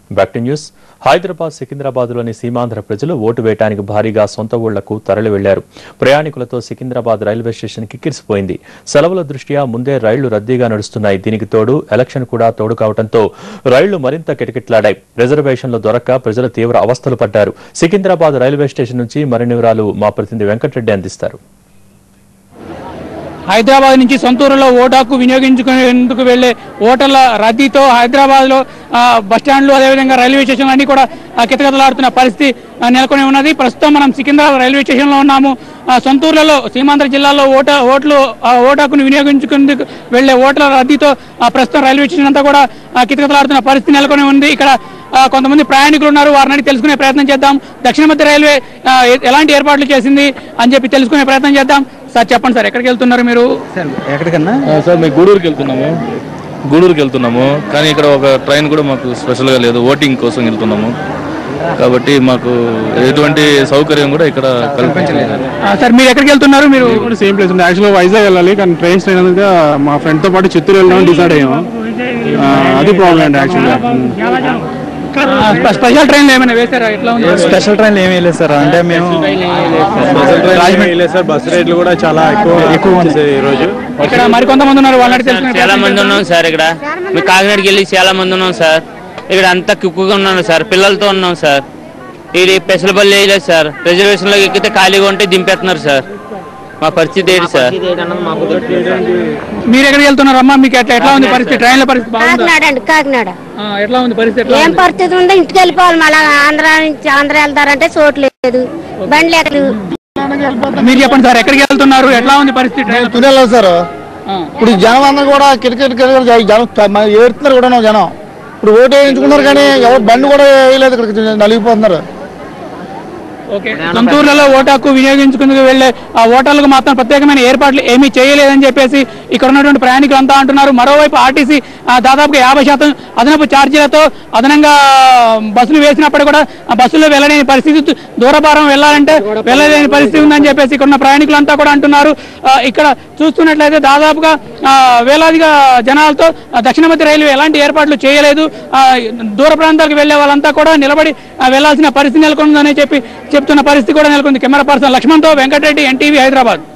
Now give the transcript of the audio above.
Back to news Hyderabad సికింద్రాబాద్లోని సీమాంధ్ర ప్రజలు ఓటు వేయడానికి భారీగా సొంత ఊళ్లకు తరలి వెళ్లారు ప్రయాణికులతో సికింద్రాబాద్ రైల్వే స్టేషన్ కిక్కిరిసిపోయింది సెలవుల దృష్ట్యా ముందే రైళ్లు రద్దీగా నడుస్తున్నాయి దీనికి తోడు ఎలక్షన్ కూడా తోడు కావడంతో రైళ్లు మరింత కిటకిట్లాడాయి రిజర్వేషన్లు దొరక్క ప్రజలు తీవ్ర అవస్థలు పడ్డారు సికింద్రాబాద్ రైల్వే స్టేషన్ నుంచి మరిన్ని వివరాలు మా ప్రతినిధి వెంకటరెడ్డి అందిస్తారు హైదరాబాద్ నుంచి సొంతూరులో ఓటాకు వినియోగించుకునేందుకు వెళ్లే ఓటర్ల రద్దీతో హైదరాబాద్ లో బస్టాండ్లు అదేవిధంగా రైల్వే స్టేషన్లు అన్ని కూడా ఆ, కితకితలాడుతున్న పరిస్థితి ఆ, నెలకొని ఉన్నది ప్రస్తుతం మనం సికింద్రాబాద్ రైల్వే స్టేషన్ లో ఉన్నాము ఆ, సొంతూరులలో సీమాంధ్ర జిల్లాలో ఓట ఓట్లు ఆ, ఓటాకును వినియోగించుకునేందుకు వెళ్లే ఓట్ల రద్దీతో ఆ, ప్రస్తుతం రైల్వే స్టేషన్ అంతా కూడా ఆ, కితకితలాడుతున్న పరిస్థితి నెలకొని ఉంది ఇక్కడ ఆ, కొంతమంది ప్రయాణికులు ఉన్నారు వారిని అడిగి తెలుసుకునే ప్రయత్నం చేద్దాం దక్షిణ మధ్య రైల్వే ఆ, ఎ- ఎలాంటి ఏర్పాట్లు చేసింది అని చెప్పి తెలుసుకునే ప్రయత్నం చేద్దాం సార్ చెప్పండి సార్ ఎక్కడికి వెళ్తున్నారు మీరు ఎక్కడికన్నా ఆ, సార్ మేము గూడూరుకి వెళ్తున్నాము గూడూరుకి వెళ్తున్నాము కానీ ఇక్కడ ఒక ట్రైన్ కూడా మాకు స్పెషల్గా లేదు ఓటింగ్ కోసం వెళ్తున్నాము కాబట్టి మాకు ఎటువంటి సౌకర్యం కూడా ఇక్కడ కల్పించలేదు ఆ, సార్ మీరు ఎక్కడికి వెళ్తున్నారు మీరు కూడా సేమ్ ప్లేస్ ఉంది యాక్చువల్గా వైజాగ్ వెళ్ళాలి కానీ ట్రైన్స్ ట్రైన్ అనేది మా ఫ్రెండ్ తో పాటు చిత్తూరు వెళ్దాం డిసైడ్ అయ్యాము ఆ, అది ప్రాబ్లం అండి యాక్చువల్గా ఆ, స్పె- స్పెషల్ ట్రైన్లు ఏమైనా వేశారా ఎట్లా ఉంది స్పెషల్ ట్రైన్లు ఏమీ లేదు సార్ అంటే మేము రాజమండ్రి లేదు సార్ బస్ రేట్లు కూడా చాలా ఎక్కువ ఎక్కువ ఉంది సార్ ఈ రోజు ఇక్కడ మరి కొంతమంది ఉన్నారు వాళ్ళని అడిగి తెలుసుకునే చాలా ప్రయత్నం మంది చేద్దాం. ఉన్నాం సార్ ఇక్కడ మేము కాకినాడకి వెళ్ళి చాలా మంది ఉన్నాం సార్ ఇక్కడ అంతా కుక్కుగా ఉన్నాం సార్ పిల్లలతో ఉన్నాం సార్ ఇది పెసలపల్లి వేయలేదు సార్ రిజర్వేషన్లో ఎక్కితే ఖాళీగా ఉంటే దింపేస్తున్నారు సార్ మా పరిస్థితి ఏంటి సార్ మీరు ఎక్కడికి వెళ్తున్నారు అమ్మా మీకు ఎట్లా ఎట్లా ఉంది పరిస్థితి ట్రైన్ల పరిస్థితి బాగుందా కాకినాడ అండి కాకినాడ ఆ, ఎట్లా ఉంది పరిస్థితి ఎట్లా ఏం ఉంది? పరిస్థితి ఉందో ఇంటికి వెళ్ళిపోవాలి మళ్ళీ ఆంధ్ర నుంచి ఆంధ్ర వెళ్తారంటే చోటు లేదు బండి లేదు మీరు చెప్పండి సార్ ఎక్కడికి వెళ్తున్నారు ఎట్లా ఉంది పరిస్థితి ట్రైన్ తునెళ్ళదు సార్ ఆ. ఇప్పుడు ఈ జనం అందరూ కూడా కిటకిట కిటకిట జనం త- మ- ఏడుతున్నారు కూడా జనం ఇప్పుడు ఓటు వేయించుకున్నారు కానీ ఎవరు బండి కూడా వేయలేదు ఇక్కడికి నలిగిపోతున్నారు ఓకే సొంతూరులలో ఓటు హక్కు వినియోగించుకుందుకు వెళ్లే ఆ ఓటర్లకు మాత్రం ప్రత్యేకమైన ఏర్పాట్లు ఏమీ చేయలేదని చెప్పేసి ఇక్కడ ఉన్నటువంటి ప్రయాణికులు అంతా అంటున్నారు మరోవైపు ఆర్టీసీ ఆ, దాదాపుగా యాభై శాతం అదనపు ఛార్జీలతో అదనంగా బస్సులు వేసినప్పుడు కూడా ఆ బస్సులో వెళ్ళలేని పరిస్థితి దూ- దూరభారం వెళ్ళాలంటే వెళ్ళలేని పరిస్థితి ఉందని చెప్పేసి ఇక్కడ ఉన్న ప్రయాణికులు కూడా అంటున్నారు ఆ, ఇక్కడ చూస్తున్నట్లయితే దాదాపుగా ఆ, వేలాదిగా జనాలతో ఆ, దక్షిణ మధ్య రైల్వే ఎలాంటి ఏర్పాట్లు చేయలేదు ఆ, దూర ప్రాంతాలకు వెళ్లే వాళ్ళంతా కూడా నిలబడి ఆ, వెళ్లాల్సిన పరిస్థితి నెలకొందని చెప్పి చెప్తున్న పరిస్థితి కూడా నెలకొంది కెమెరా పర్సన్ లక్ష్మణ్తో వెంకటరెడ్డి ఎన్టీవీ హైదరాబాద్